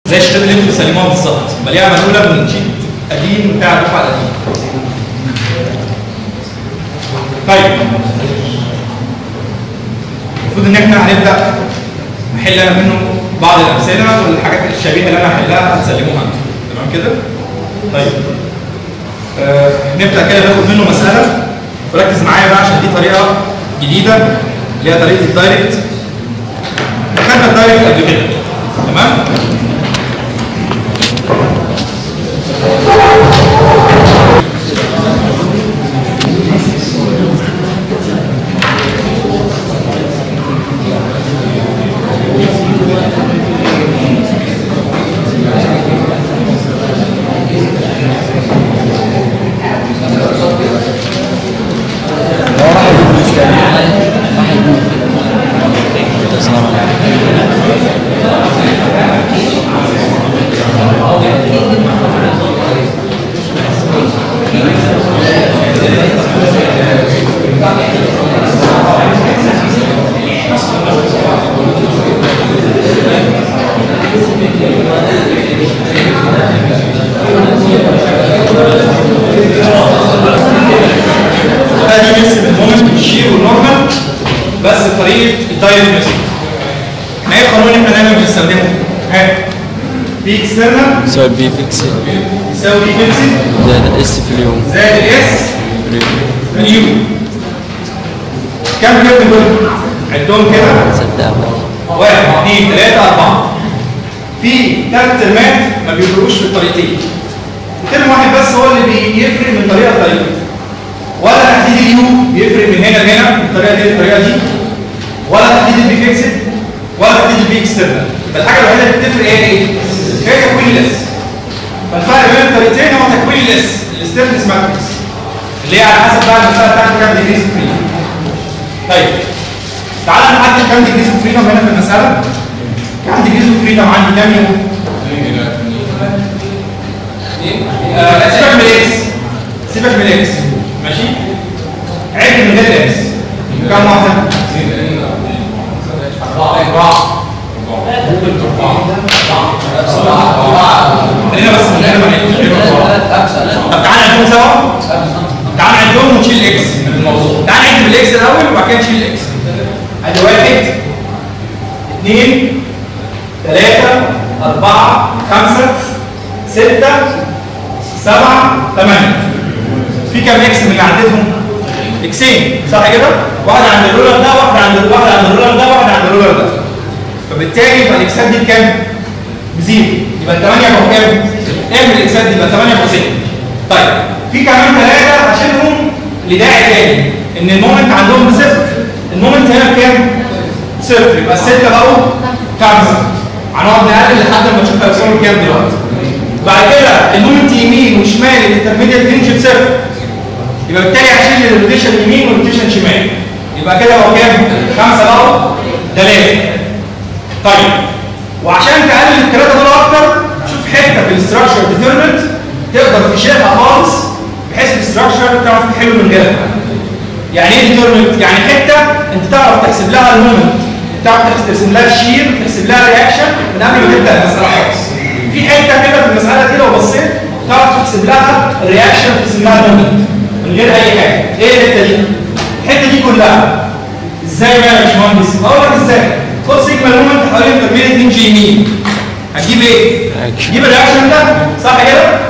زي الشتات اللي انتوا بتسلموها بالظبط بلاقيها معموله من شيت قديم بتاع الدفعه القديمه طيب المفروض ان احنا هنبدا نحل انا منه بعض الامثله والحاجات الشبيهه اللي انا هحلها هتسلموها انتوا تمام كده؟ طيب آه نبدا كده ناخد منه مساله وركز معايا بقى عشان دي طريقه جديده اللي هي طريقه الدايركت خدنا الدايركت قبل كده تمام؟ ادي نرسم المومنت والشير والنورمال بس بطريقه الدايركت ميثود ما هي القانون اللي احنا دايما بنستخدمه؟ ها بي اكسترنال يساوي بي فيكس يساوي بي فيكسد زائد الاس في اليوم زائد الاس اليو كم كلمه دول؟ عدهم كده صدق واحد اثنين ثلاثة أربعة في ثلاث ترمات ما بيفرقوش في الطريقتين ترم واحد بس هو اللي بيفرق من طريقة لطريقة ولا تحديد اليو بيفرق من هنا لهنا من الطريقة دي للطريقة دي ولا تحديد البي فيكسد ولا تحديد البي اكسترنال الحاجة الوحيدة اللي بتفرق هي ايه؟ هي تكوين الاس فالفرق بين الطريقتين هو تكوين الاس الاسترنس ماتريكس اللي هي على حسب بقى المسألة بتاعتك كام ديجريز فري طيب تعال نحدد كام ديجريز اوف فريدم هنا في المسألة كام ديجريز اوف فريدم عندي كام يوم؟ آه، سيبك من الاكس سيبك من الاكس ماشي؟ عد من غير الاكس كام واحدة؟ أربعة خلينا بس من غير ما نعد طب تعالى نعدهم سوا تعالى نعدهم ونشيل الاكس من الموضوع تعالى نعد بالاكس الاول وبعد كده نشيل الاكس ادي واحد اثنين ثلاثة أربعة خمسة ستة سبعة ثمانية في كام اكس من اللي عديتهم؟ اكسين صح كده؟ واحدة عند الرولر ده واحدة عند واحدة عند الرولر ده واحدة عند الرولر ده فبالتالي يبقى الاكسات دي بكام؟ بزيرو يبقى الثمانية هو كام؟ اعمل الاكسات دي يبقى 8 بوزيتيف طيب في كمان ثلاثة هشيلهم لداعي تاني ان المومنت عندهم بصفر المومنت هنا بكام؟ صفر يبقى الستة بقوا خمسة هنقعد نقلل لحد ما نشوف هيوصلوا لكام دلوقتي بعد كده المومنت يمين وشمال الانترميديت رينج بصفر يبقى بالتالي هشيل الروتيشن يمين والروتيشن شمال يبقى كده هو كام؟ خمسة بقوا ثلاثة طيب وعشان تقلل الثلاثة دول أكتر شوف حتة في الاستراكشر ديترمنت تقدر تشيلها خالص بحيث الاستراكشر تعرف تحله من غيرها يعني ايه ديترمنت؟ يعني حتة انت تعرف تحسب لها المومنت تعرف ترسم لها الشير تحسب لها رياكشن من قبل ما تبدا المساله خالص في حته كده في المساله دي لو بصيت تعرف تحسب لها الرياكشن تحسب لها المومنت من غير اي حاجه ايه الحته دي؟ الحته دي كلها ازاي بقى يا باشمهندس؟ اقول لك ازاي؟ خد سيجما المومنت حوالين انترميديت رينج يمين هتجيب ايه؟ تجيب الرياكشن ده صح كده؟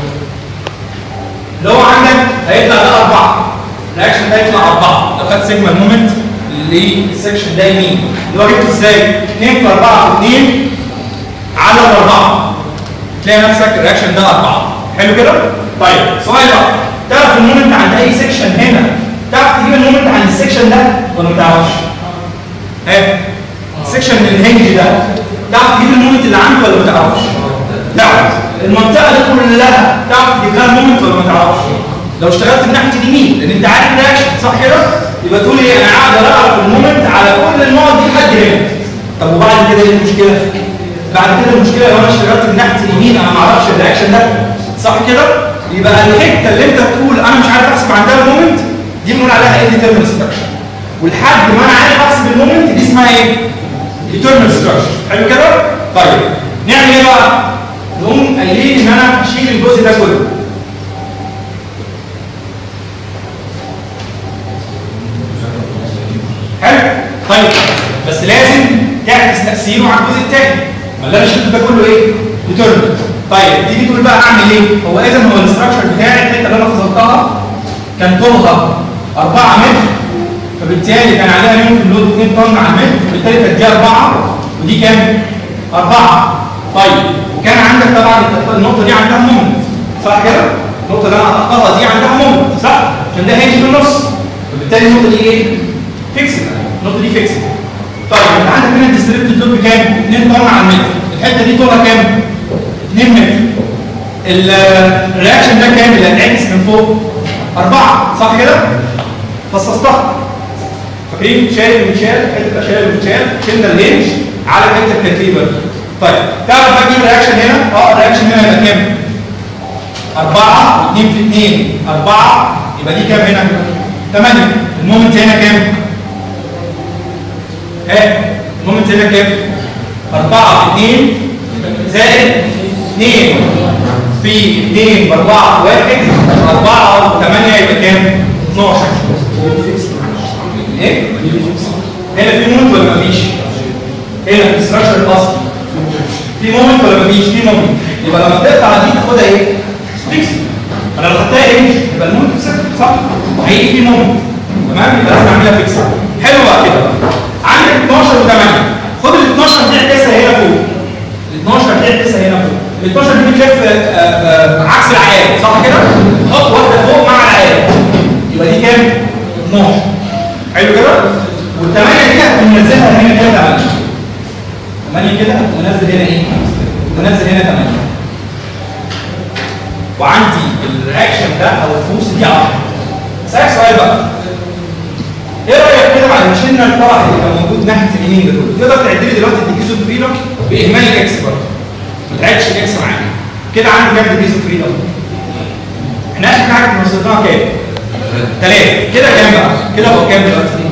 اللي هو عندك هيطلع ده اربعه الرياكشن ده يطلع اربعه لو خدت سيجما المومنت للسكشن ده يمين اللي هو جبته ازاي؟ 2 في 4 في 2 على الاربعه تلاقي نفسك الرياكشن ده اربعه حلو كده؟ طيب سؤال بقى تعرف المومنت عند اي سكشن هنا تعرف تجيب المومنت عند السكشن ده ولا ما تعرفش؟ ها؟ السكشن من الهنج ده تعرف تجيب المومنت اللي عنده ولا ما تعرفش؟ تعرف المنطقه دي كلها تعرف تجيب لها المومنت ولا ما تعرفش؟ لو اشتغلت من ناحيه اليمين لان انت عارف الرياكشن صح كده؟ يبقى تقول ايه انا اقدر اعرف المومنت على كل النقط دي لحد هنا طب وبعد كده ايه المشكله؟ بعد كده المشكله لو انا اشتغلت من ناحيه اليمين انا ما اعرفش الرياكشن ده صح كده؟ يبقى الحته اللي انت بتقول انا مش عارف احسب عندها المومنت دي بنقول عليها ايه ديترمين ستراكشر ولحد ما انا عارف احسب المومنت دي اسمها ايه؟ ديترمين ستراكشر حلو كده؟ طيب نعمل ايه بقى؟ الجزء ده كله حلو طيب بس لازم تعكس تاثيره على الجزء الثاني ما اللي انا شلته ده كله ايه ديترمنت طيب تيجي تقول بقى اعمل ايه هو اذا هو الاستراكشر بتاعي الحته اللي انا فصلتها كان طولها 4 متر فبالتالي كان عليها يوم لود 2 طن على المتر وبالتالي كانت دي 4 ودي كام 4 طيب وكان عندك طبعا النقطه دي عندها مومنت صح كده النقطه اللي انا هحطها دي عندها مومنت صح عشان ده هيجي في النص فبالتالي النقطه دي ايه فيكس النقطه دي فيكس طيب انت عندك هنا الديستريبيوتد لود بكام 2 طن على المتر الحته دي طولها كام 2 متر الرياكشن ده كام اللي هتعكس من فوق أربعة صح كده؟ فصصتها فاكرين شايل ومتشال حته شايل ومتشال شلنا الهنج على الحته التكليفه طيب تعرف بقى تجيب الرياكشن هنا اه الرياكشن هنا هيبقى كام؟ 4 و2 في 2 4 يبقى دي كام هنا؟ 8 المومنت هنا كام؟ ها المومنت هنا كام؟ 4 في 2 زائد 2 في 2 ب 4 في 1 4 و 8 يبقى كام؟ 12 ايه؟ هنا في مومنت ولا مفيش؟ هنا في الاستراكشر الاصلي في مومنت ولا مفيش؟ في مومنت يبقى لما تقطع دي تاخدها ايه؟ فيكس انا لو خدتها ايه؟ يبقى المومنت صفر صح؟ هيجي في مومنت تمام؟ يبقى لازم اعملها فيكس حلو بقى كده عندك 12 و8 خد ال 12 دي اعكسها هنا فوق ال 12 دي اعكسها هنا فوق ال 12 دي بتلف عكس العيال صح كده؟ حط واحده فوق مع العيال يبقى دي كام؟ 12 حلو كده؟ والثمانية دي هتقوم منزلها هنا كده 8 8 كده ونزل هنا ايه؟ ونزل هنا 8 وعندي الرياكشن ده او الفوس دي 10 اسالك سؤال بقى ايه رايك كده بعد ما شلنا الفرح اللي كان موجود ناحيه اليمين ده كله تقدر تعد لي دلوقتي الديجيز اوف فريدم باهمال الاكس برضه ما تعدش الاكس معايا كده عندي كام ديجيز اوف فريدم احنا اخر حاجه كنا وصلناها كام؟ ثلاثه كده كام بقى؟ كده بقى كام دلوقتي؟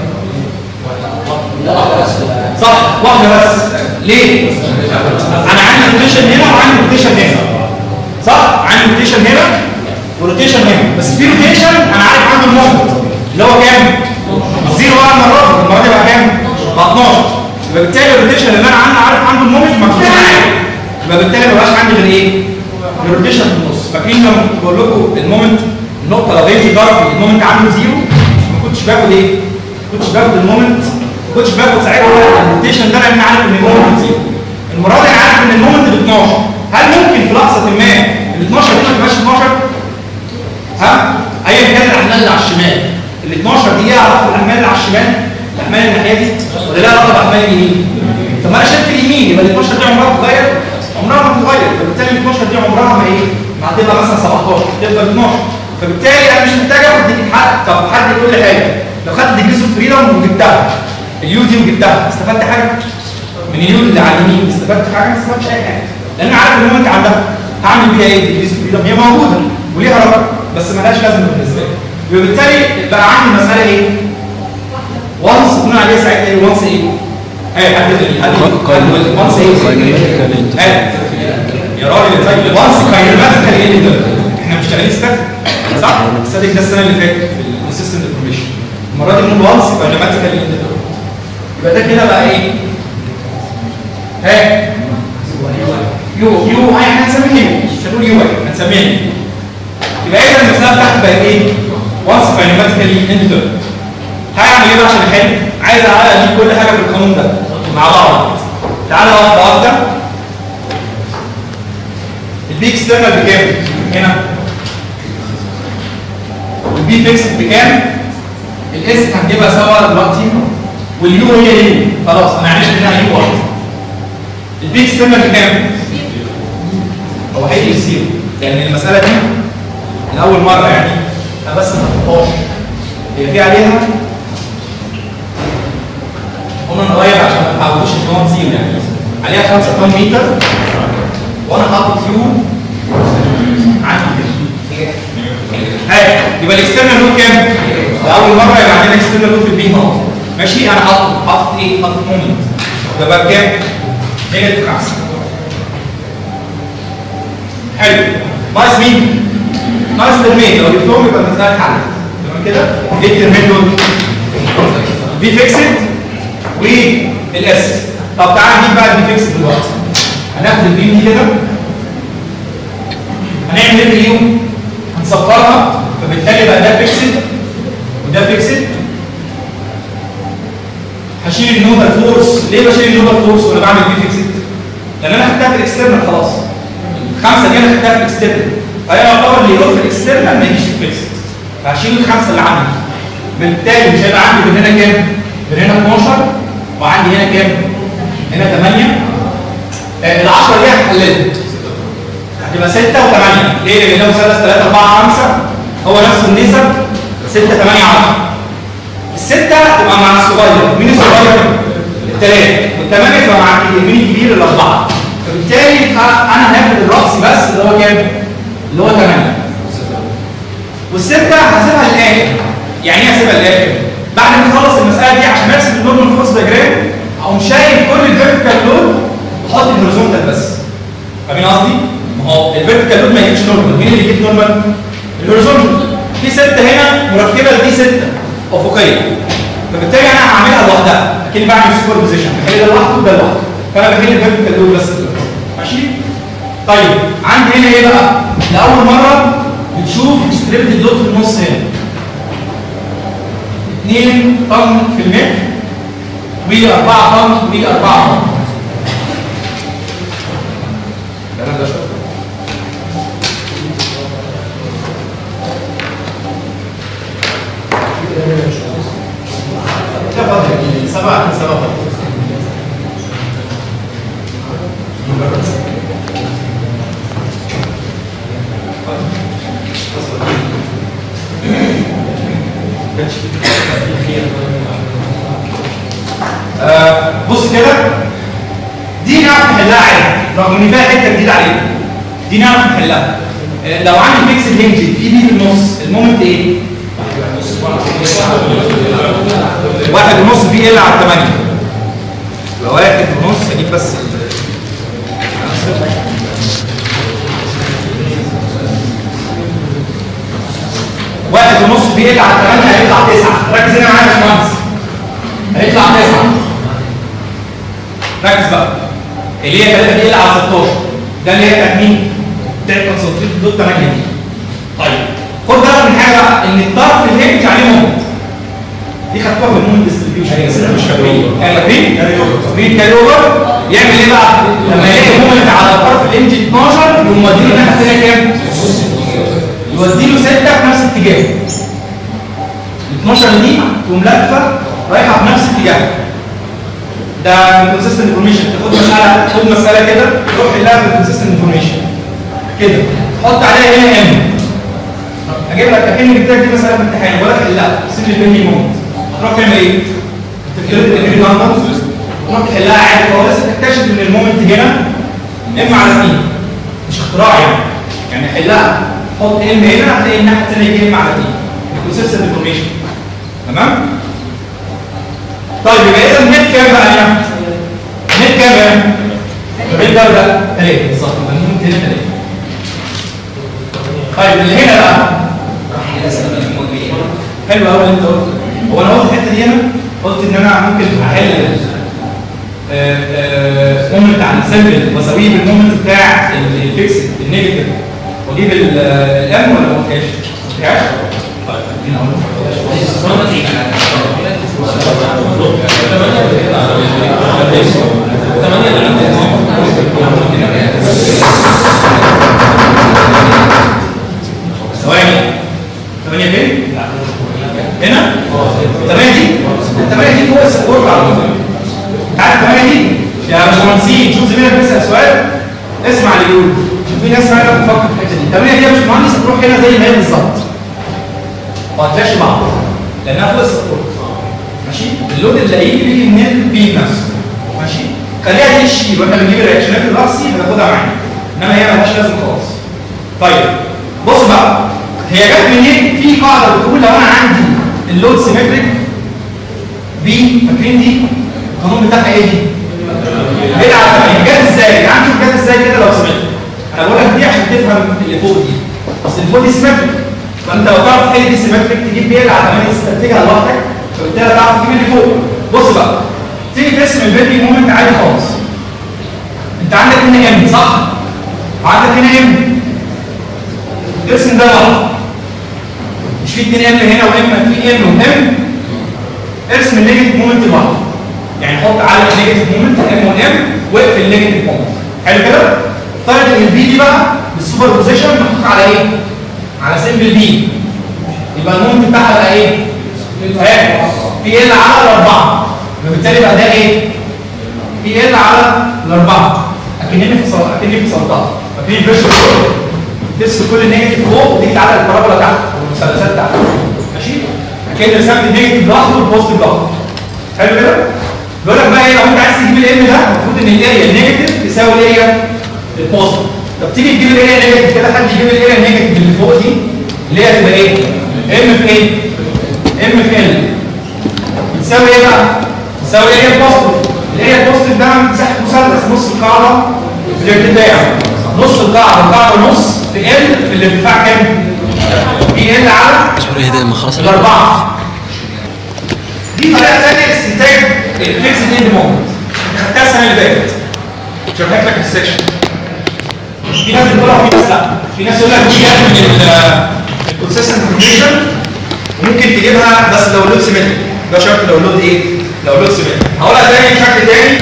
صح واحده بس ليه؟ انا عندي روتيشن هنا وعندي روتيشن هنا صح؟ عندي روتيشن هنا وروتيشن هنا بس في روتيشن انا عارف عنده المومنت اللي هو كام؟ زيرو بقى المره دي المره دي بقى كام؟ بقى 12 يبقى بالتالي الروتيشن اللي انا عندي عارف عنده المومنت مكتوب معايا يبقى بالتالي ما بقاش عندي غير ايه؟ الروتيشن في النص فاكرين لما كنت بقول لكم المومنت النقطه لو هي ضرب المومنت عنده زيرو ما كنتش باخد ايه؟ ما كنتش باخد المومنت ما كنتش باخد ساعتها الروتيشن ده لان انا عارف ان المومنت زيرو المره دي انا عارف ان المومنت ب 12 هل ممكن في لحظه ما ال 12 دي ما تبقاش 12 ها ايا كان الاحمال اللي على الشمال ال 12 دي ليها علاقه بالاحمال اللي على الشمال الاحمال الناحيه دي ولا ليها علاقه باحمال اليمين طب ما انا شايف اليمين يبقى ال 12 دي عمرها بتتغير عمرها ما بتتغير فبالتالي ال 12 دي عمرها ما ايه ما هتبقى مثلا 17 تبقى 12 فبالتالي انا مش محتاج اخد دي حد طب حد يقول لي حاجه لو خدت ديجريز اوف فريدم وجبتها اليو دي وجبتها استفدت حاجه من اليو اللي على اليمين استفدت حاجه ما استفدتش اي حاجه لان عارف ان انت عندها هعمل بيها ايه ديجريز اوف فريدم هي موجوده وليها رقم بس مالهاش لازمه بالنسبه لي وبالتالي بقى عندي مساله ايه؟ وانس قلنا عليها ساعتها ايه وانس ايه؟ ايه حد حد وانس ايه؟ يا راجل طيب وانس كاينماتيكال ايه احنا مش شغالين ستاتيك صح؟ ستاتيك ده السنه اللي فاتت في السيستم انفورميشن المره دي بنقول وانس كاينماتيكال يبقى ده كده بقى ايه؟ ها يو يو احنا هنسميه يو مش هنقول يو هنسميه يبقى اذا المساله بتاعتي بقت ايه؟ وانس كاينماتيكالي اندر هعمل ايه بقى عشان احل؟ عايز اجيب كل حاجه في القانون ده مع بعض تعالى واحده واحده البي اكسترنال بكام؟ هنا والبي فيكس بكام؟ الاس هنجيبها سوا دلوقتي واليو هي يو خلاص انا عرفت انها يو واحد البي اكسترنال بكام؟ هو هيجي زيرو لان المساله دي لاول مره يعني انا بس ما حطيتهاش هي في عليها قلنا نغير عشان ما نحولوش الجوان زيرو يعني عليها 5 طن متر وانا حاطط يو عندي كده هاي يبقى الاكسترنال لود كام؟ لاول مره يبقى عندنا اكسترنال لود في البي اهو ماشي انا حاطط حاطط ايه؟ حاطط مومنت ده بقى بكام؟ نيجاتيف 5 حلو ناقص مين؟ ناقص ترمين لو جبتهم يبقى المساله اتحلت تمام كده؟ ايه الترمين دول؟ في فيكسد والاس طب تعالى نجيب بقى الفي فيكسد دلوقتي هناخد البيم دي كده هنعمل ايه فيهم؟ هنصفرها فبالتالي بقى ده فيكسد وده فيكسد هشيل النودال فورس ليه بشيل النودال فورس وانا بعمل بي فيكسد؟ لان انا خدتها في الاكسترنال خلاص الخمسه دي انا خدتها في الاكسترنال فهي يعتبر اللي يروح في الاكسترنال ما يجيش في الفيكسد فهشيل الخمسه اللي عندي بالتالي مش هيبقى عندي من هنا كام؟ من هنا 12 وعندي هنا كام؟ هنا 8 ال 10 دي هتحللها هتبقى 6 و8 ليه؟ لان ده مثلث 3 4 5 هو نفس النسب 6 8 10 الستة تبقى مع الصغير مين الصغير؟ الثلاثة والثمانية تبقى مع الكبير مين الكبير؟ الأربعة فبالتالي يبقى أنا هاخد الرأس بس اللي هو كام؟ اللي هو 8 والستة هسيبها للآخر يعني إيه هسيبها للآخر؟ بعد ما أخلص المسألة دي عشان أرسم النورمال فورس ديجرام أقوم شايل كل الفيرتيكال لود وأحط الهوريزونتال بس فاهمين قصدي؟ ما هو الفيرتيكال لود ما يجيبش نورمال مين اللي يجيب نورمال؟ الهوريزونتال في ستة هنا مركبة دي ستة افقيه فبالتالي انا هعملها لوحدها اكني بعمل سوبر بوزيشن بخلي ده لوحده وده لوحده فانا بخلي الفيرتيكال دول بس دلوقتي ماشي طيب عندي هنا ايه بقى لاول مره بتشوف ديستريبيوتد لود في النص هنا 2 طن في المتر و4 طن و4 طن الكلام ده شويه تفضل سبعة سبعة آه بص كده دي نعرف نحلها عادي رغم ان فيها حته جديده علينا دي نعرف نحلها آه لو عندي فيكس هنج في دي في النص المومنت ايه؟ واحد ونص في ال على 8 لو واحد ونص اجيب بس واحد ونص في ال على 8 هيطلع 9 ركز هنا معايا يا باشمهندس هيطلع 9 ركز بقى اللي هي 3 في ال على 16 ده اللي هي بتاعت مين؟ بتاعت كونسنتريت دوت 8 دي طيب خد بالك من حاجه بقى ان الطرف الهنج عليه مومنت دي خدتوها في المون ديستريبيوشن بس احنا مش فاكرين فاكرين فاكرين كاري اوفر يعمل ايه بقى لما يلاقي مومنت على طرف الانج 12 يقوم موديله الناحيه الثانيه كام يوديله 6 في نفس الاتجاه ال 12 دي تقوم لافه رايحه في نفس الاتجاه ده كونسيستنت انفورميشن تاخد مساله خد مساله كده تروح لها بالكونسيستنت انفورميشن كده تحط عليها هنا ام اجيب لك اكن جبت لك دي مساله في امتحان ولا تحلها سيب لي البني مومنت هتروح تعمل ايه؟ تفترض ان في نمبر تروح تحلها عادي هو بس تكتشف ان المومنت هنا ام على 2 مش اختراع يعني يعني حلها حط ام هنا هتلاقي الناحيه الثانيه يجي ام على 2 كونسيستنت انفورميشن تمام؟ طيب يبقى اذا النت كام بقى هنا؟ النت كام هنا؟ الريت ده ولا 3 بالظبط يبقى المومنت هنا 3 طيب اللي هنا بقى حلو قوي اللي انت قلته هو انا قلت الحته دي هنا قلت ان انا ممكن احل مومنت عن سيمبل واساويه بالمومنت بتاع الفيكس النيجاتيف واجيب الام ولا ما قلتهاش؟ ما قلتهاش؟ طيب خليني اقول ثواني ثمانية فين؟ هنا؟ الثمانية دي؟ الثمانية دي فوق السبورت على طول انت عارف الثمانية دي؟ يا باشمهندسين شوف زميلك بيسأل سؤال اسمع اللي بيقول شوف في ناس معانا بتفكر في الحتة دي الثمانية دي يا باشمهندس تروح هنا زي ما هي بالظبط ما هتلاقيش بعض لأنها فوق السبورت ماشي؟ اللود اللي هيجي بيجي من البي نفسه ماشي؟ خليها دي الشيل واحنا بنجيب الرياكشنات الرأسي بناخدها معانا انما هي مالهاش لازم خالص طيب بص بقى هي جت منين؟ في قاعده بتقول لو انا عندي اللود سيمتريك بي فاكرين دي؟ القانون بتاعها ايه دي؟ بيد على 8 جت ازاي؟ يعني شوف جت ازاي كده لو سمعت انا بقول لك دي عشان تفهم اللي فوق دي سيمتريك فانت لو تعرف تحل دي سيمتريك تجيب بي ال على 8 تستنتجها لوحدك فبالتالي هتعرف تجيب اللي فوق بص بقى تيجي ترسم البيلدينج مومنت عادي خالص انت عندك هنا ام صح؟ وعندك هنا ام ارسم ده لوحده مش في 2 ام هنا وام في ام وام ارسم النيجاتيف مومنت لوحده يعني حط على النيجاتيف مومنت ام وام واقفل النيجاتيف مومنت حلو كده؟ افترض ان البي دي بقى بالسوبر بوزيشن محطوط على ايه؟ على سمبل بي يبقى المومنت بتاعها بقى ايه؟ ها بي ال على الاربعه فبالتالي بقى ده ايه؟ بي ال على الاربعه اكنني في صل... اكنني في سلطه اكنني فيرشوال ترسم كل النيجاتيف فوق وتيجي تعالى البارابولا تحت والمثلثات تحت ماشي؟ اكن رسمت النيجاتيف لوحده والبوزيتيف لوحده حلو كده؟ بيقول لك بقى ايه لو انت عايز تجيب الام ده المفروض ان الاريا النيجاتيف تساوي الاريا البوزيتيف طب تيجي تجيب الاريا نيجاتيف كده حد يجيب الاريا النيجاتيف اللي فوق دي اللي هي تبقى ايه؟ ام في ايه؟ ام في ال بتساوي ايه بقى؟ بتساوي الاريا البوزيتيف الاريا البوزيتيف ده مساحه مثلث نص القاعده في الارتفاع نص القاعده القاعده نص في ال في الارتفاع كام؟ بي ال على اصبر ايه ده ما خلاص الاربعه دي طريقه ثانيه لاستنتاج الفيكس اند مومنت خدتها السنه اللي فاتت شرحت لك السكشن في ناس بتقولها وفي ناس لا في ناس يقول لك دي جت من الكونسيستنت انفورميشن وممكن تجيبها بس لو لود سيمتريك ده شرط لو لود ايه؟ لو لود سيمتريك هقولها تاني بشكل تاني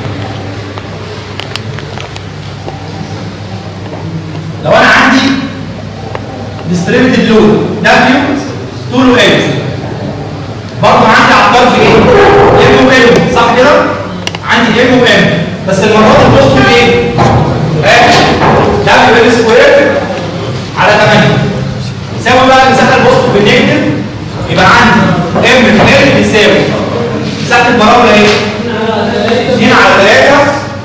لو انا عندي distributed load W طوله L برضه عندي على الطرف ايه؟ M و M صح كده؟ عندي M و M بس المرات البوست ايه؟ W L سكوير على 8 يساوي بقى مساحه البوست بالنيجاتيف يبقى عندي M في L بيساوي مساحه البرابولا ايه؟ 2 على 3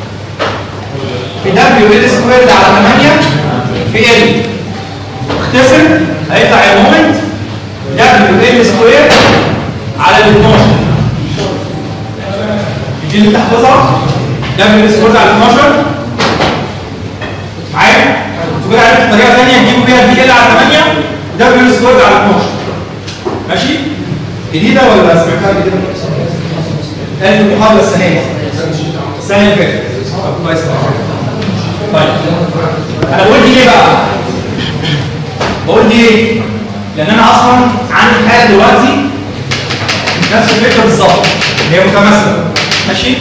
في W L سكوير على 8 في L اختصر هيطلع المومنت W L سكوير على ال 12 دي اللي تحفظها W L سكوير على 12 معايا؟ تقول عليك بطريقه ثانيه تجيبوا بيها البي ال على 8 W L سكوير على 12 ماشي؟ جديده ولا سمعتها جديده؟ قالت المحاضره السنه دي السنه اللي فاتت طب كويس طيب انا بقول دي ليه بقى؟ بقول دي ليه؟ لان انا اصلا عندي حاله دلوقتي نفس الفكره بالظبط هي متماثله ماشي؟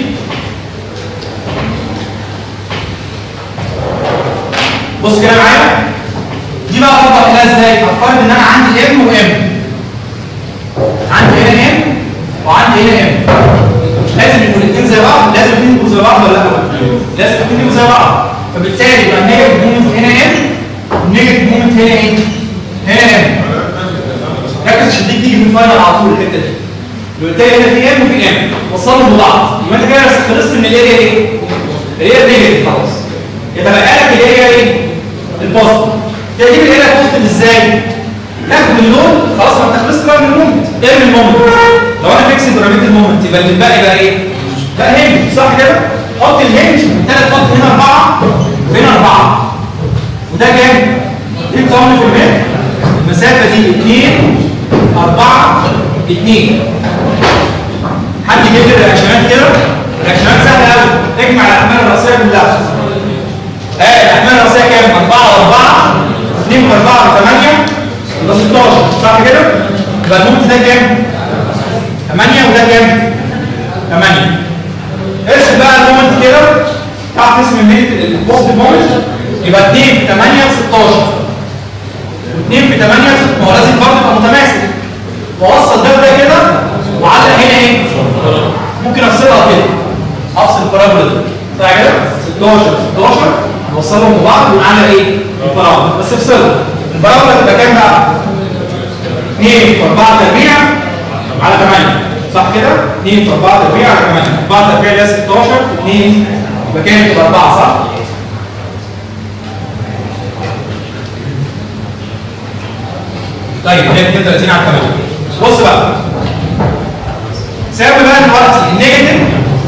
بص كده معايا دي بقى اطبق لها ازاي؟ افترض ان انا عندي ام وام عندي هنا ام وعندي هنا ام لازم يكون الاثنين زي بعض لازم الاثنين يكونوا زي بعض ولا لا؟ لازم الاثنين يكونوا زي بعض فبالتالي يبقى النيجاتيف مومنت هنا ام والنيجاتيف مومنت هنا ايه؟ هنا ام ركز عشان دي تيجي في الفاينل على طول الحته دي وبالتالي هنا في ام وفي ام وصلهم ببعض يبقى انت كده خلصت من الاريا ايه؟ الاريا نيجاتيف خلاص يتبقى لك الاريا ايه؟ البوزيتيف تجيب الاريا البوزيتيف ازاي؟ تاخد اللون خلاص ما انت خلصت بقى من المومنت ارمي المومنت لو انا فيكس ورميت المومنت يبقى اللي باقي بقى ايه؟ بقى هنج صح كده؟ حط الهنج ثلاث حط هنا اربعه وهنا اربعه وده كام؟ 2 طن في المتر المسافه دي 2 4 2 حد يجيب لي الرياكشنات كده الرياكشنات سهله قوي اجمع الاحمال الرئيسيه كلها اه الاحمال الرئيسيه كام 4 و4 2 في 4 ب 8 يبقى 16 صح كده يبقى الموت ده كام 8 وده كام 8 ارسم بقى المومنت كده تحت اسم البوست مومنت يبقى 2 في 8 ب 16 و2 في 8 ما هو لازم برضه يبقى متماثل واوصل ده بده كده وعلق هنا ايه ممكن افصلها كده افصل البارابولا دي صح كده 16 16 نوصلهم ببعض ونعمل ايه البارابولا بس افصلها البارابولا تبقى كام بقى 2 في 4 تربيع على 8 صح كده 2 في 4 تربيع على 8 4 تربيع اللي هي 16 في 2 يبقى كام تبقى 4 صح طيب هي 32 على 8 بص بقى ساوي بقى دلوقتي النيجاتيف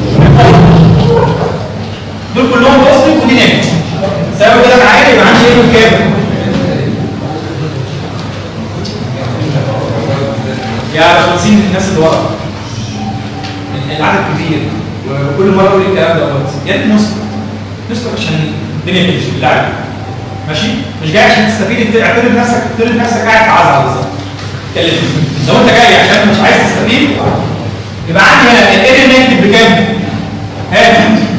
دول كلهم بوزيتيف ودي نيجاتيف ساوي كده معايا يبقى عندي ايه كام يا باشمهندسين الناس اللي ورا العدد كبير وكل مره اقول الكلام دوت يا ريت نسكت نسكت عشان الدنيا تمشي بالله عليك ماشي مش جاي عشان تستفيد اعتبر نفسك اعتبر نفسك قاعد في عزعه بالظبط كلمني لو انت جاي عشان مش عايز تستفيد يبقى عندي هنا الاريا نيجاتيف بكام؟ هات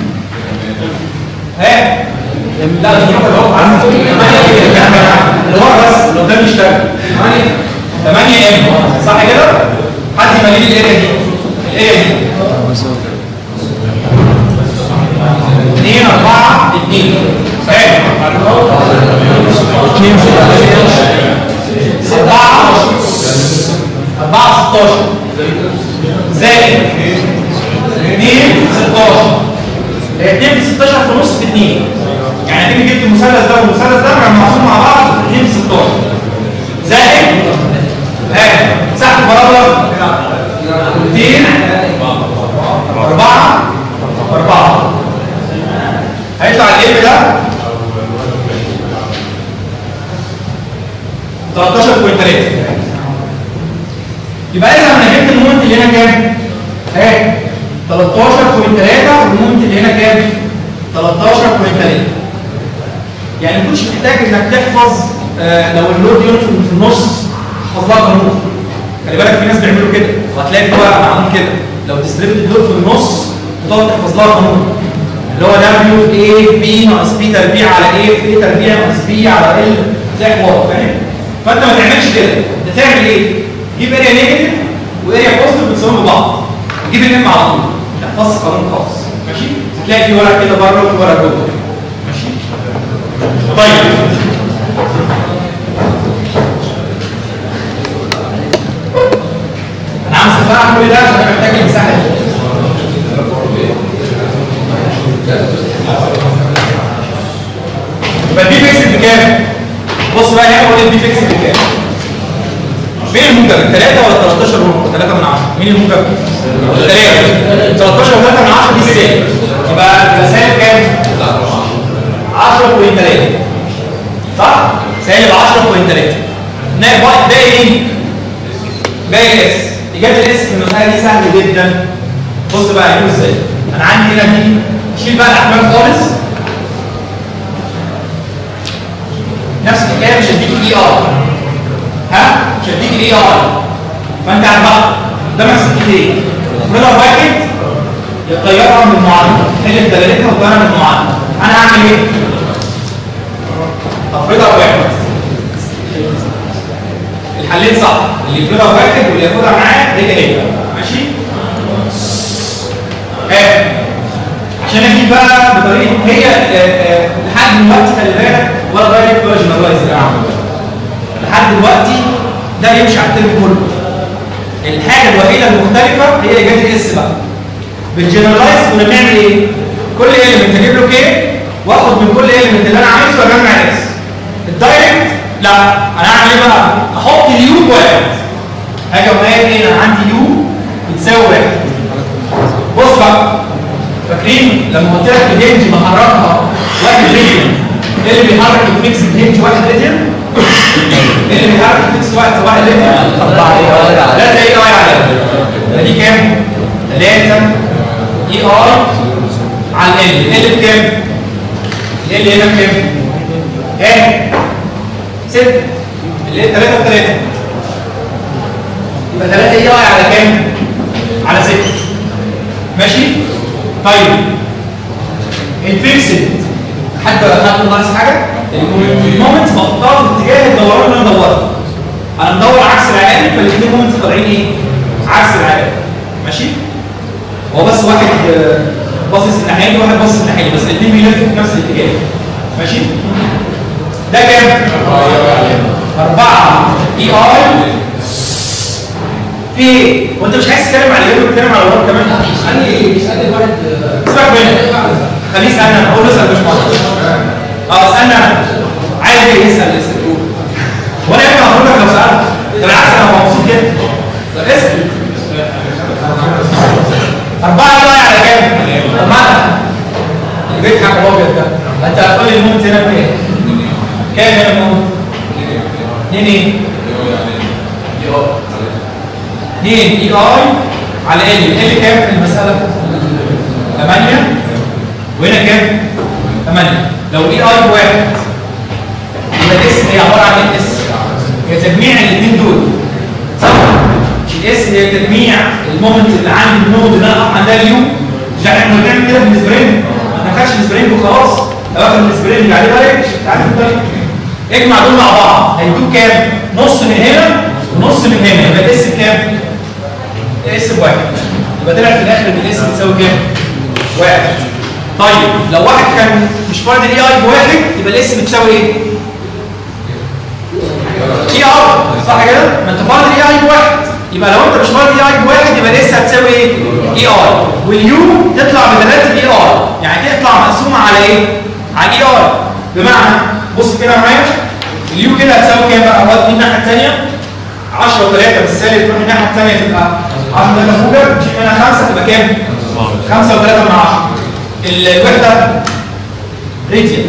هات لا ده الرقم اللي هو عايز اللي هو بس اللي قدام يشتغل 8 ام صح كده؟ حد يملي لي الاريا دي الاريا دي 2 4 2 فاهم 2 6 4 16 زائد 2 16 2 في 16 في نص في 2 يعني تيجي جبت المثلث ده والمثلث ده مجموعهم مع بعض 2 في 16 زائد ها مساحه الفراغ 200 4 4 هيطلع الام ده 13.3 يبقى اذا انا جبت المومنت اللي هنا كام؟ اهي 13.3 والمومنت اللي هنا كام؟ 13.3 يعني مش محتاج انك تحفظ آه لو اللود يونيفورم في النص تحفظ لها قانون خلي بالك في ناس بيعملوا كده وهتلاقي في ورقه معمول كده لو ديستريبيوت اللود في النص وتقعد تحفظ لها قانون اللي هو دبليو في ايه في بي ناقص بي تربيع على ايه في ايه تربيع ناقص بي على ال زي حوار فاهم؟ فانت ما تعملش كده انت تعمل ايه؟ جيب اريا نيجاتيف واريا بوزيتيف بتساوي بعض جيب الام على طول ما تحفظش قانون خالص ماشي؟ هتلاقي في ورق كده بره وفي ورق جوه ماشي؟ طيب انا عم اسفها كل ده عشان محتاج المساحه دي يبقى دي فيكس بكام؟ بص بقى هنا بقول دي فيكس بكام؟ مين الموجب؟ 3 ولا 13 ونص؟ 3 من 10 مين الموجب؟ 3 13 و3 من 10 دي السالب يبقى سالب كام؟ 10.3 صح؟ سالب 10.3 نائب واحد باقي مين؟ باقي الاس اجابه الاس في المساله دي سهله جدا بص بقى هيكون ازاي؟ انا عندي هنا دي شيل بقى الاحمال خالص نفس الحكايه مش هديك الاي ار ها مش هديك الاي ار فانت هتبقى قدامك سكتين افرضها واحد يغيرها من المعادله حل دلالتها وتغيرها من المعادله انا هعمل ايه؟ افرضها واحد الحلين صح اللي يفرضها واحد واللي ياخدها معاه هي هي ماشي؟ ها عشان اجيب بقى بطريقه هي لحد دلوقتي خلي بالك ولا دايركت ولا جنرالايز لحد دلوقتي ده يمشي على الترم كله الحاجه الوحيده المختلفه هي اجابه الاس بقى بالجنرالايز كنا بنعمل ايه؟ كل ايلمنت اجيب له كي واخد من كل ايلمنت اللي انا عايزه واجمع الاس الدايركت لا انا هعمل ايه بقى؟ احط اليو بواحد هاجي اقوم قايل ايه؟ انا عندي يو بتساوي واحد بص بقى فاكرين لما قلت لك الهنج بحركها واحد ريجن ايه اللي بيحرك الفيكس الهنج واحد ريجن؟ ايه اللي بيحرك الفيكس واحد واحد ريجن؟ ثلاثة اي اي على دي كام؟ ثلاثة اي اي على ال ال بكام؟ ال هنا بكام؟ كام؟ ستة اللي هي ثلاثة وثلاثة يبقى ثلاثة اي اي على كام؟ على ستة ماشي؟ طيب الفيكسد حد حد ناقص حاجه المومنتس بحطها في اتجاه الدوران اللي انا دورته انا مدور عكس العقارب فالاثنين مومنتس طالعين ايه عكس العقارب ماشي هو بس واحد باصص الناحيه دي وواحد باصص الناحيه دي بس الاثنين بيلفوا في نفس الاتجاه ماشي ده كام 4 اي اي في ايه؟ وانت مش عايز تتكلم على ايه بتتكلم على الورق كمان؟ اسالني اسالني الواحد سيبك منه خليه يسالني انا اقول له اسال مش مصر اه اسالني انا عايز ايه يسال اسال قول وانا ينفع اقول لك لو سالت بالعكس انا مبسوط جدا طب اسال أربعة بقى على كام؟ أربعة جيت حاجة أبيض ده أنت هتقول لي الموت هنا بكام؟ كام هنا الموت؟ اتنين إيه؟ 2 اي اي على ال ال كام في المساله 8 وهنا كام 8 لو اي اي بواحد يبقى الاس هي عباره عن ايه الاس هي تجميع الاثنين دول صح الاس هي تجميع المومنت اللي عندي المومنت اللي انا عندها اليو مش احنا بنعمل كده في السبرينج ما خدش السبرينج وخلاص لو اخد السبرينج اللي عليه بالك تعالى بالك اجمع دول مع بعض هيدوك كام نص من هنا ونص من هنا يبقى الاس بكام الاس بواحد يبقى طلع في الاخر ان الاس بتساوي كام واحد طيب لو واحد كان مش فاضي الاي اي بواحد يبقى الاس بتساوي ايه اي ار صح كده ما انت فاضي الاي اي بواحد يبقى لو انت مش فاضي الاي اي بواحد يبقى الاس هتساوي ايه اي ار واليو تطلع بثلاثه اي ار يعني تطلع مقسومه على ايه على الاي ار بمعنى بص كده معايا اليو كده هتساوي كام بقى اول دي الناحيه الثانيه 10 و3 بالسالب تروح الناحيه الثانيه تبقى 10 3 موجب تشيل منها 5 تبقى كام 5 و3 من 10 الوحده ريديان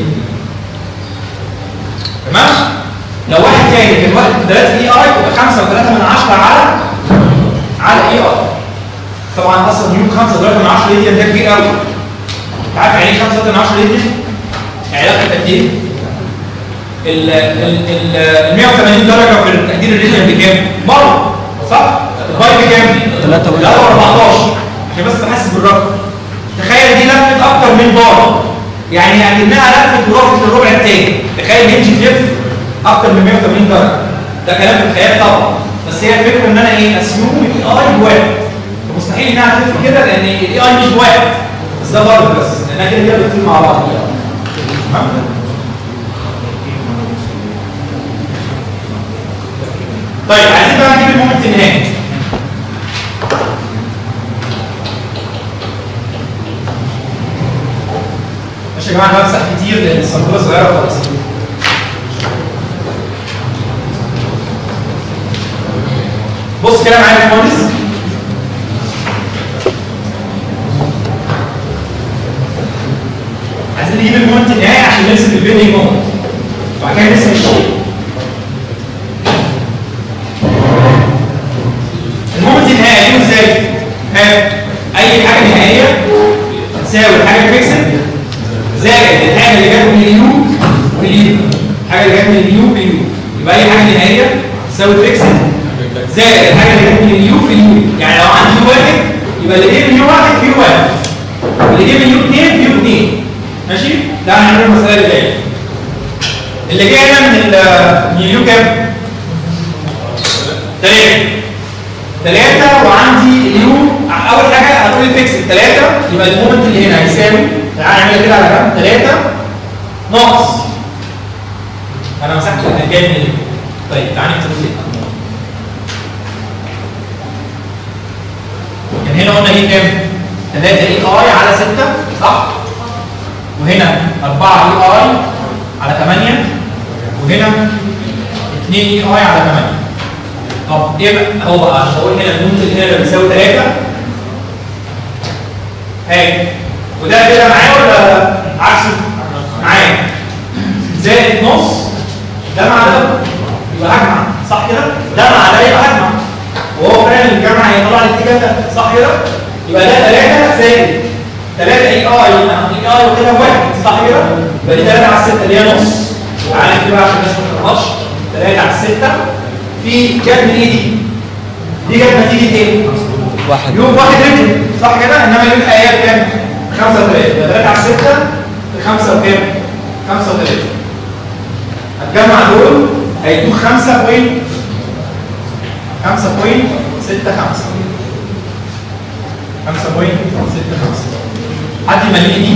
تمام لو واحد تاني كان واحد 3 اي اي يبقى 5 و3 من 10 على على اي اي طبعا اصلا يوم 5 و3 من 10 ريديان ده كبير قوي عارف يعني ايه 5 و3 من 10 ريديان؟ علاقه قد ايه؟ ال ال ال 180 درجه في التقدير الريديان بكام؟ بره صح؟ الباي بكام؟ 3 لا 14 عشان بس تحس بالرقم تخيل دي لفت اكتر من بار يعني اكنها لفت ورافت للربع الثاني تخيل هنج تلف اكتر من 180 درجه ده كلام في الخيال طبعا بس هي الفكره ان انا ايه اسيوم الاي اي بواحد مستحيل انها تلف كده لان الاي اي مش بواحد بس ده برضه بس لانها كده كده بتطير مع بعض تمام طيب عايزين بقى نجيب المومنت النهائي ماشي يا جماعه انا بمسح كتير لان السنتوره صغيره خالص بص كده معايا يا باشمهندس عايزين نجيب المومنت النهائي عشان نرسم البيلدينج مومنت وبعد كده نرسم الشيء المومنت النهائي هيكون ازاي؟ ها اي حاجه نهائيه تساوي الحاجه فيكسد زائد الحاجه اللي جت من اليو في اليو الحاجه اللي جت من اليو في اليو يبقى اي حاجه نهائيه تساوي فيكسد زائد الحاجه اللي جت من اليو في اليو يعني لو عندي يو واحد يبقى اللي جه من يو واحد في يو واحد اللي جه من يو اثنين في يو اثنين ماشي؟ ده هنعمل المساله اللي جايه اللي جاي هنا من ال- من اليو كام؟ ثلاثه ثلاثة وعندي اليو أول حاجة هتقول فيكس ثلاثة يبقى المومنت اللي هنا هيساوي تعالى نعمل كده على جنب ثلاثة ناقص أنا مسحت اللي جاي من اليو طيب تعالى نكتب كده كان هنا قلنا ايه كام؟ 3 اي اي على 6 صح؟ وهنا 4 اي اي على 8 وهنا 2 اي اي على 8 طب ايه بقى هو بقى عشان اقول هنا المومنت اللي هنا بيساوي 3 هاي وده كده معايا ولا عكسه؟ معايا زائد نص ده مع ده يبقى هجمع صح كده؟ ده مع ده يبقى هجمع وهو فعلا الجمع هيطلع الاتجاه ده صح كده؟ يبقى ده 3 زائد 3 اي اي اي اي وكده واحد صح كده؟ يبقى دي 3 على 6 اللي هي نص تعالى نكتبها عشان الناس ما تغلطش 3 على 6 في جت من ايه دي؟ دي جت نتيجه ايه؟ واحد يوم واحد رجل صح كده؟ انما يوم الايام كام؟ 5 3 يبقى 3 على 6 في 5 وكام؟ 5 و3 هتجمع دول هيدوك 5 بوينت 5 بوينت 6 5 5 بوينت 6 5 حد يملي دي؟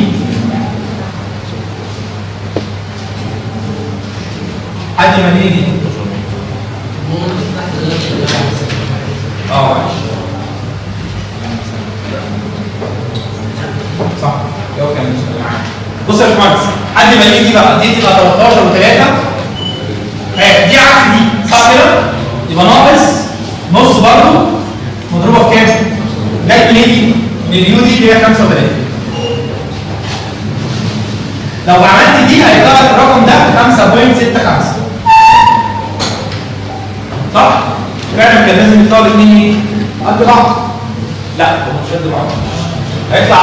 حد يملي دي؟ اه معلش صح يو كان بص يا باشمهندس حد ما يجي دي بقى دي تبقى 13 و3 اهي دي عكس دي صح كده؟ يبقى ناقص نص برضه مضروبه في كام؟ جت من ايه دي؟ من اليو دي اللي هي 5 و3 لو عملت دي هيطلع لك الرقم ده 5.65 صح؟ فعلا كان لازم يطلع لي 2 قد بعض لا هم مش قد بعض هيطلع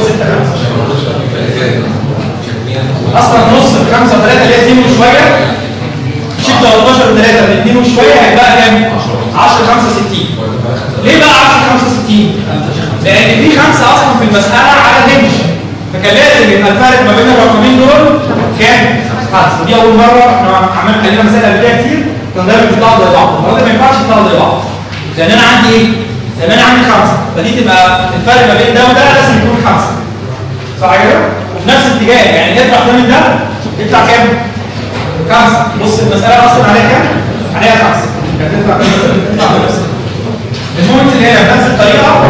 10.6 اصلا نص ال 5 و3 اللي هي 2 وشويه شيل 13 و3 ب 2 وشويه هيبقى كام؟ 10 65 ليه بقى 10 65 لان في خمسه اصلا في المساله على هنج فكان لازم يبقى الفرق ما بين الرقمين دول كام خمسه ودي اول مره احنا عملنا حلينا مسائل قبل كده كتير كان دايما بيطلعوا زي بعض المره دي ما ينفعش يطلعوا زي بعض لان انا عندي ايه لان انا عندي خمسه فدي تبقى الفرق ما بين ده وده لازم يكون خمسه صح كده وفي نفس الاتجاه يعني يطلع ده من ده يطلع كام خمسه بص المساله اصلا عليها كام عليها خمسه يعني تطلع تطلع بنفس المهم اللي هي بنفس الطريقه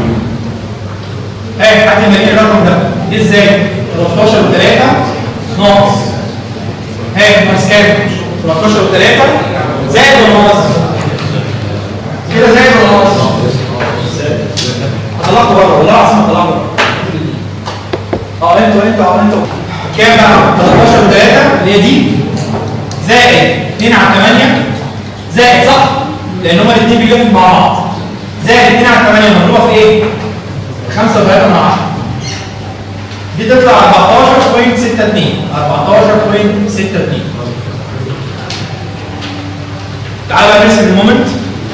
اهي حد يلاقي الرقم ده دي ازاي 13 و3 ناقص اهي ناقص كام 13 و3 زائد ولا ناقص كده زائد ولا ناقص طلعته بره والله العظيم طلعته بره اه انتوا انتوا اه انتوا كام بقى 13 و3 اللي هي دي زائد 2 على 8 زائد صح لان هما الاثنين بيجوا مع بعض زائد 2 على 8 مضروبه في ايه 5 و3 من 10 دي تطلع 14.62 14.62 تعالوا بقى نرسم المومنت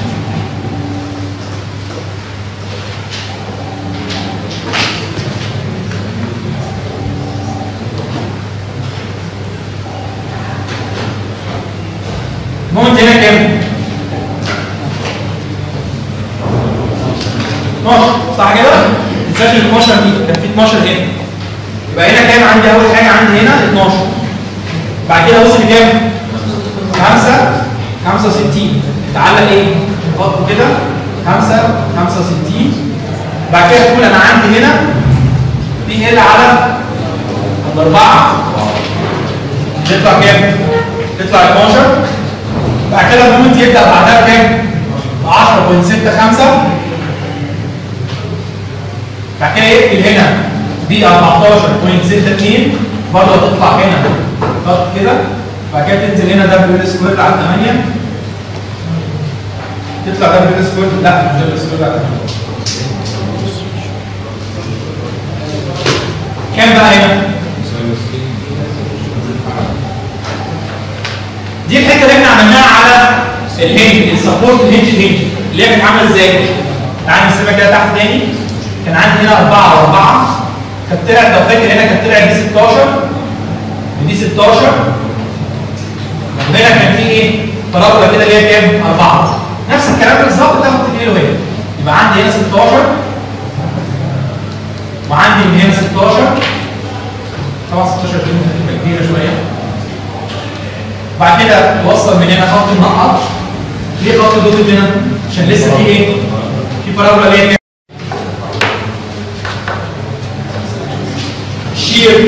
المومنت هنا كام؟ 12 صح كده؟ ما تنساش ال 12 دي كان في 12 هنا يبقى هنا كام عندي اول حاجه عندي هنا 12 بعد كده وصل لكام 5 65 تعالى ايه نحط كده 5 65 بعد كده تقول انا عندي هنا دي ال على الاربعه تطلع كام تطلع 12 بعد كده المومنت يبدا بعدها بكام 10.65 بعد كده يقفل هنا دي 14.62 برضه هتطلع هنا خط كده بعد كده تنزل هنا دبليو سكوير على 8 تطلع دبليو سكوير لا مش دبليو سكوير على 8 كام بقى هنا؟ دي الحته اللي احنا عملناها على الهنج السبورت الهنج الهنج اللي هي كانت عامله ازاي؟ تعالى نرسمها كده تحت تاني كان عندي هنا 4 و4 كانت طلعت لو فاكر هنا كانت طلعت دي 16 ودي 16 وهنا كان في ايه؟ بارابولا كده اللي هي كام؟ 4 نفس الكلام بالظبط تاخد تنقله هنا يبقى عندي هنا 16 وعندي من هنا 16 طبعا 16 دي هتبقى كبيره شويه بعد كده توصل من هنا خط منقط ليه خط دوت هنا؟ عشان لسه في ايه؟ في بارابولا اللي هي كام؟ الشير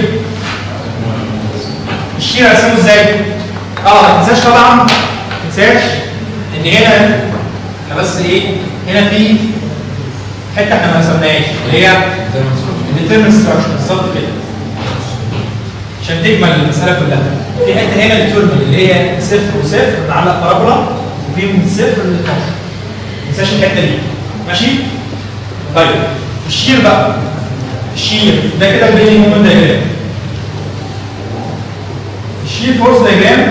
الشير هرسمه ازاي؟ اه ما تنساش طبعا ما تنساش ان هنا احنا بس ايه هنا في حته احنا ما رسمناهاش اللي هي الديترمن ستراكشر بالظبط كده عشان تجمل المساله كلها في حته هنا التورمن اللي هي صفر وصفر نعلق بارابولا وفي من صفر ل 12 ما تنساش الحته دي ماشي؟ طيب الشير بقى الشير ده كده البيلي مومنت دايجرام الشير فورس دايجرام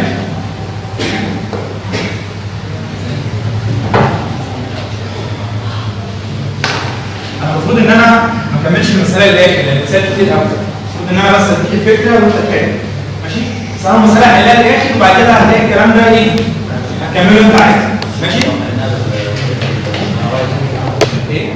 انا المفروض ان انا ما اكملش المساله للاخر لان المسائل كتير قوي المفروض ان انا بس اديك الفكره وانت تكمل ماشي بس انا المساله هحلها للاخر وبعد كده هتلاقي الكلام ده ايه هكمله انت عايز ماشي ايه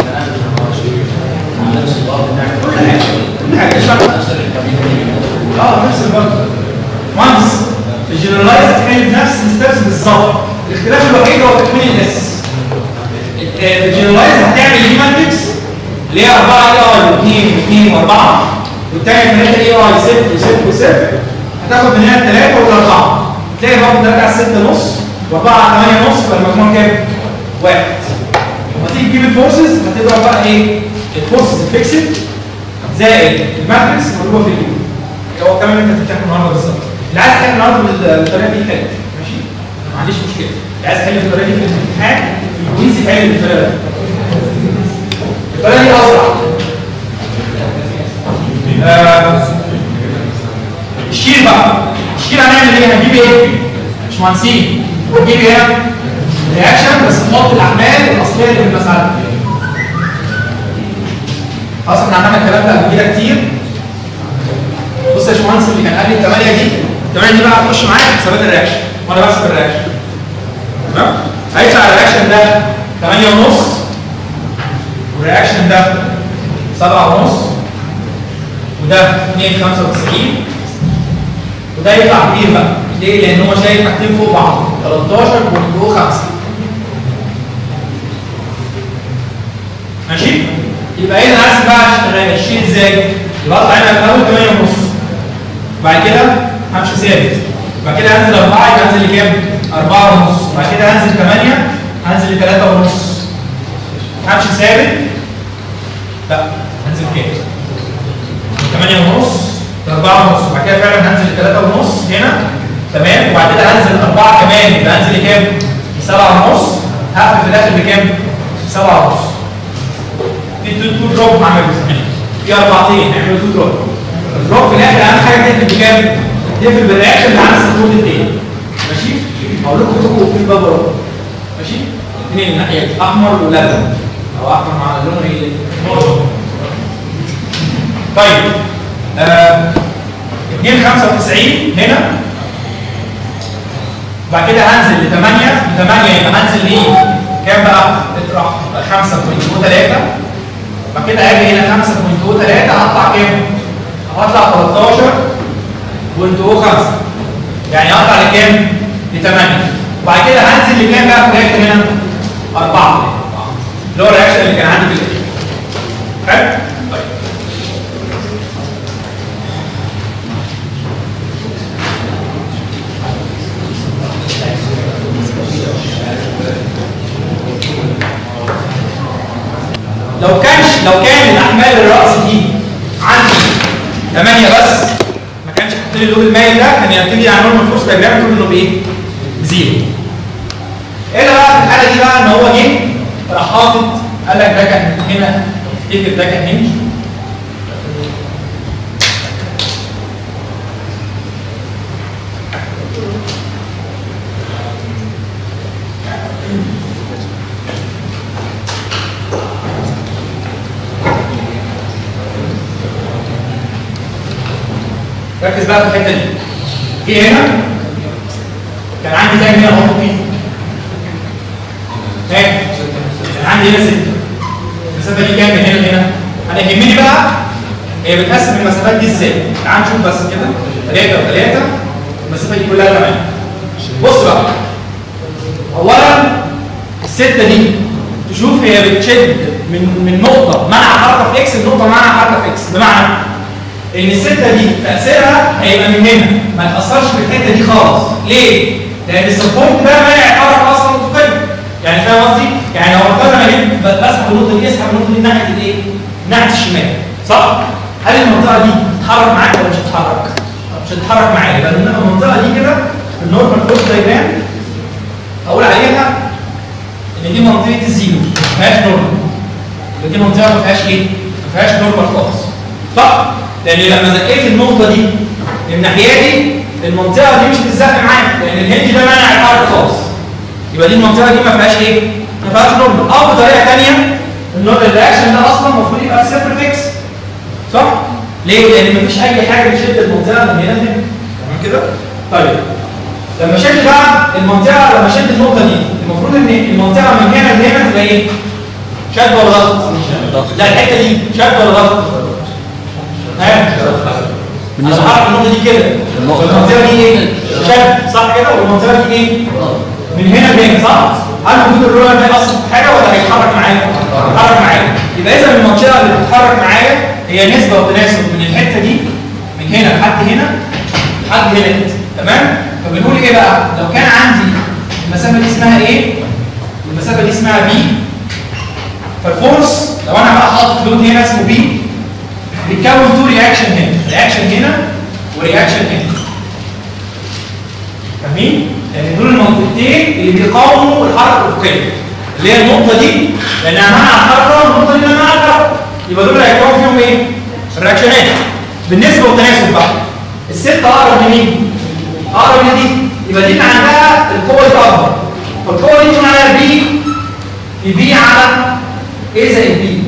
كل حاجه كل حاجه اشرح اه نفس الوقت وانس الجنرالايز هتحل نفس الستبس بالظبط الاختلاف الوحيد هو تكوين الاس الجنرالايز هتعمل اي ماتريكس اللي هي 4 اي اي و2 و2 و4 والتاني 3 اي اي 6 و6 و6 هتاخد من هنا 3 والاربعه تلاقي برضه 3 على 6 نص و4 على 8 نص يبقى المجموع كام؟ واحد لما تيجي تجيب الفورسز هتضرب بقى ايه؟ الفورسز الفيكسد زائد الماتريكس مضروبه في اليو هو الكلام اللي انت بتمتحنه النهارده بالظبط اللي عايز يحل النهارده بالطريقه دي حل ماشي ما عنديش مشكله اللي عايز يحل بالطريقه دي في الامتحان في الكويز يحل بالطريقه دي الطريقه دي اسرع آه، الشيل بقى الشيل هنعمل ايه؟ هنجيب ايه؟ مش مهندسين هنجيب ايه؟ رياكشن بس نحط الاحمال الاصليه اللي في المساله خلاص احنا عملنا الكلام ده قبل كده كتير بص يا باشمهندس اللي كان قال لي الثمانيه دي الثمانيه دي بقى هتخش معايا في حسابات الرياكشن وانا بحسب الرياكشن تمام؟ هيطلع الرياكشن ده 8 ونص والرياكشن ده 7 ونص وده 2 95 وده يطلع كبير بقى ليه؟ لان هو شايل حاجتين فوق بعض 13.5 ماشي؟ يبقى هنا عايز بقى اشتغل اشيل ازاي؟ يبقى اطلع هنا الاول 8 ونص بعد كده همشي ثابت بعد كده هنزل 4 يبقى هنزل لكام؟ 4 ونص بعد كده هنزل 8 هنزل ل 3 ونص همشي ثابت لا هنزل كام؟ 8 ونص 4 ونص وبعد كده فعلا هنزل ل 3 ونص هنا تمام وبعد كده هنزل 4 كمان يبقى هنزل لكام؟ 7 ونص هقفل في الاخر بكام؟ 7 ونص في تو تو دروب عملوا في اربعتين هيعملوا تو دروب الدروب في الاخر اهم حاجه تقفل بكام؟ تقفل بالرياكشن اللي عامل السكوت التاني ماشي؟ هقول لكم كلكم في الباب اهو ماشي؟ اثنين ناحيات احمر ولبن او احمر مع اللون ايه؟ نور. طيب آه 295 هنا بعد كده هنزل ل 8 ل 8 يبقى هنزل ليه؟ كام بقى؟ اطرح 5.3 بعد كده اجي هنا 5.3 هطلع كام؟ هطلع 13.5 يعني هطلع لكام؟ ل 8 وبعد كده هنزل لكام بقى في الاخر هنا؟ 4 اللي هو الرياكشن اللي كان عندي في الاخر حلو؟ طيب لو كانش لو كان الاحمال الراس دي عندي 8 بس ما كانش حاطط لي اللوب المايل ده كان يبتدي على نورمال فورس دايجرام تقول انه بايه؟ زيرو. ايه اللي بقى في الحاله دي بقى ان هو جه راح حاطط قال لك ده كان هنا افتكر ده كان هنج ركز بقى في الحته دي ايه هنا كان عندي كام هنا احط فيه كام كان عندي هنا 6 المسافه دي كام من هنا لهنا انا يهمني بقى هي بتقسم المسافات دي ازاي تعال نشوف بس كده 3 و3 المسافه دي كلها 8 بص بقى اولا السته دي تشوف هي بتشد من من نقطه منع حركه في اكس لنقطه منع حركه في اكس بمعنى ان السته دي تاثيرها هيبقى من هنا ما تاثرش في الحته دي خالص ليه؟ لان السبورت ده مانع الحركه اصلا مستقل يعني فاهم قصدي؟ يعني لو افترضنا انا جيت بسحب النقطه دي اسحب النقطه دي ناحيه الايه؟ ناحيه الشمال صح؟ هل المنطقه دي تتحرك معاك ولا مش هتتحرك؟ مش هتتحرك معايا يبقى المنطقه دي كده في النورمال فورس دايجرام اقول عليها ان دي منطقه الزيرو ما فيهاش نورمال يبقى دي منطقه ما فيهاش ايه؟ ما فيهاش نورمال خالص صح؟ لان لما زقيت النقطه دي من ناحيتي المنطقه دي مش هتزق معايا لان الهنج ده مانع الحركه خالص يبقى دي المنطقه دي ما فيهاش ايه؟ ما فيهاش نورمال او بطريقه ثانيه ان الرياكشن ده اصلا المفروض يبقى صفر فيكس صح؟ ليه؟ لان مفيش اي حاجه بتشد المنطقه من هنا لهنا تمام كده؟ طيب لما شد بقى المنطقه لما شد النقطه دي المفروض ان المنطقه من هنا لهنا تبقى ايه؟ شد ولا ضغط؟ لا الحته دي شد ولا ضغط؟ ها؟ انا بعرف النقطه دي كده والمنطقه دي ايه؟ شد صح كده والمنطقه دي ايه؟ من هنا لهنا صح؟ هل وجود الرولر ده يأثر في حاجه ولا هيتحرك معايا؟ هيتحرك معايا يبقى اذا المنطقه اللي بتتحرك معايا هي نسبه وتناسب من الحته دي من هنا لحد هنا لحد هنا كده تمام؟ فبنقول ايه بقى؟ لو كان عندي المسافه دي اسمها ايه؟ المسافه دي اسمها بي فالفورس لو انا بقى حاطط لود هنا اسمه بي بيتكون تو رياكشن هنا رياكشن هنا ورياكشن هنا فاهمين؟ لان دول المنطقتين اللي بيقاوموا الحركه الافقيه اللي هي النقطه دي لانها منع الحركه والنقطه دي منع الحركه يبقى دول هيكونوا فيهم ايه؟ الرياكشنات بالنسبه للتناسب بقى الست اقرب لمين؟ اقرب لدي يبقى دي اللي عندها القوه الاكبر فالقوه دي يكون عليها بي في بي على ايه زائد بي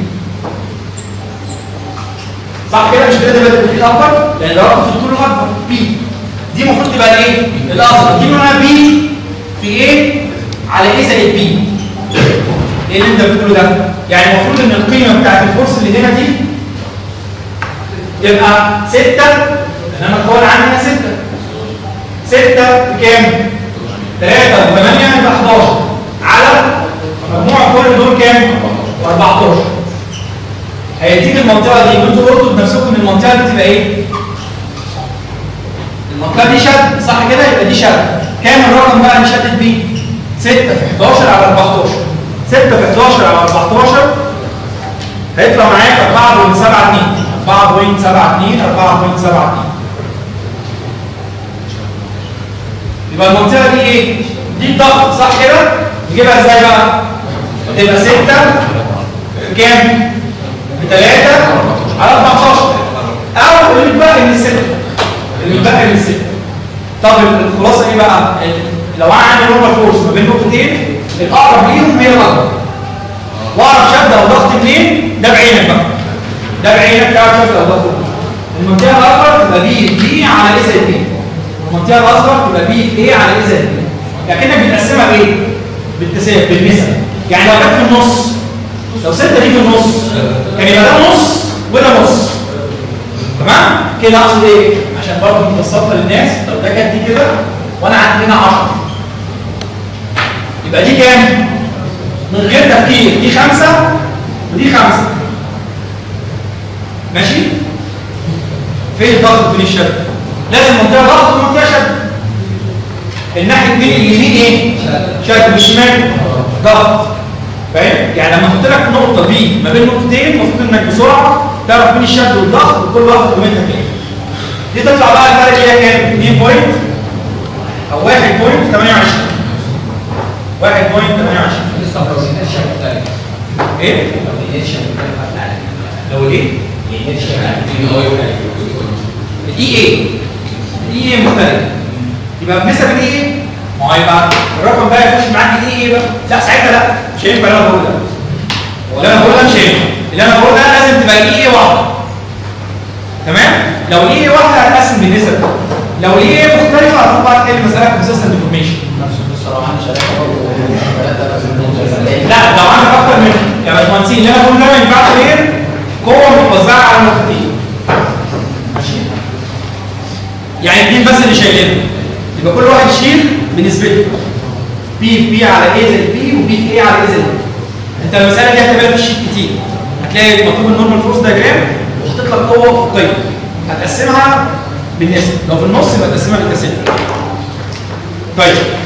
صح كده مش كده تبقى البي الاكبر لان ده رقم في الطول الاكبر بي دي المفروض تبقى الايه؟ الاصغر دي معناها بي في ايه على ايه زائد بي ايه اللي انت بتقوله ده؟ يعني المفروض ان القيمه بتاعت الفورس اللي هنا دي يبقى 6 انما القوه اللي عندي هنا 6 6 بكام؟ 3 و8 يبقى 11 على مجموع كل دول كام؟ 14 هيديك المنطقه دي وانتوا قلتوا بنفسكم ان المنطقه دي تبقى ايه؟ المنطقه دي شد صح كده؟ يبقى دي شد كام الرقم بقى اللي شدت بيه؟ 6 في 11 على 14 6 في 11 على 14 هيطلع معاك 4.72 4.72 4.72 يبقى المنطقه دي ايه؟ دي الضغط صح كده؟ نجيبها ازاي بقى؟ تبقى 6 كام؟ ب 3 على 14 او اللي بيتبقى من الستة اللي بيتبقى من الستة طب الخلاصه ايه بقى؟ لو انا عندي نورمال فورس ما بين نقطتين الاقرب ليهم هي الاكبر واعرف شد او ضغط منين ده بعينك بقى ده بعينك تعرف شد او ضغط منين المنطقه الاكبر تبقى بي بي على ايه زائد بي المنطقه الاصغر تبقى بي في ايه على ايه زائد بي يعني كانك بتقسمها بايه؟ بالتساوي بالنسب يعني لو كانت في النص لو 6 دي في النص كان يبقى ده نص وده نص تمام؟ كده اقصد ايه؟ عشان برضه نبسطها للناس لو ده كانت دي كده وانا عندي هنا 10 يبقى دي كام؟ من غير تفكير دي خمسة ودي خمسة ماشي؟ فين الضغط فين الشد؟ لازم منطقة ضغط ومنطقة شد الناحية دي اليمين ايه؟ شد والشمال ضغط فاهم؟ يعني لما احط لك نقطة بي ما بين نقطتين المفروض انك بسرعة تعرف مين الشد والضغط وكل واحد قيمتها كام دي تطلع بقى الفرق اللي هي كام؟ 2 بوينت او 1.28 1.28 لسه ما قلناش شكل تاني ايه؟ ما قلناش شكل تاني لو ايه؟ قلناش شكل تاني الاي ايه؟ الاي ايه مختلف يبقى بنسب الاي ايه؟ ما هو يبقى الرقم بقى يخش معاك الاي ايه بقى؟ لا ساعتها لا مش هينفع اللي انا بقوله ده اللي انا بقوله ده مش هينفع اللي انا بقوله ده لازم تبقى الاي ايه واحده تمام؟ لو الاي ايه واحده هتقسم بالنسب لو الاي ايه مختلفه هتروح بقى تحل مساله كونسيستنت ديفورميشن الصراحه انا شايف ثلاثه لازم لا لو عندك اكتر من يا باشمهندسين اللي انا بقوله ده ما ينفعش غير قوه متوزعه على نقطتين ماشي يعني اثنين بس اللي شايلينها يبقى كل واحد يشيل بنسبته بي بي على ايه زائد بي وبي في ايه على ايه زائد بي انت المساله دي هتبقى في الشيت كتير هتلاقي مطلوب النورمال فورس دايجرام وحاطط لك قوه افقيه هتقسمها بالنسبه لو في النص يبقى تقسمها بالتساوي طيب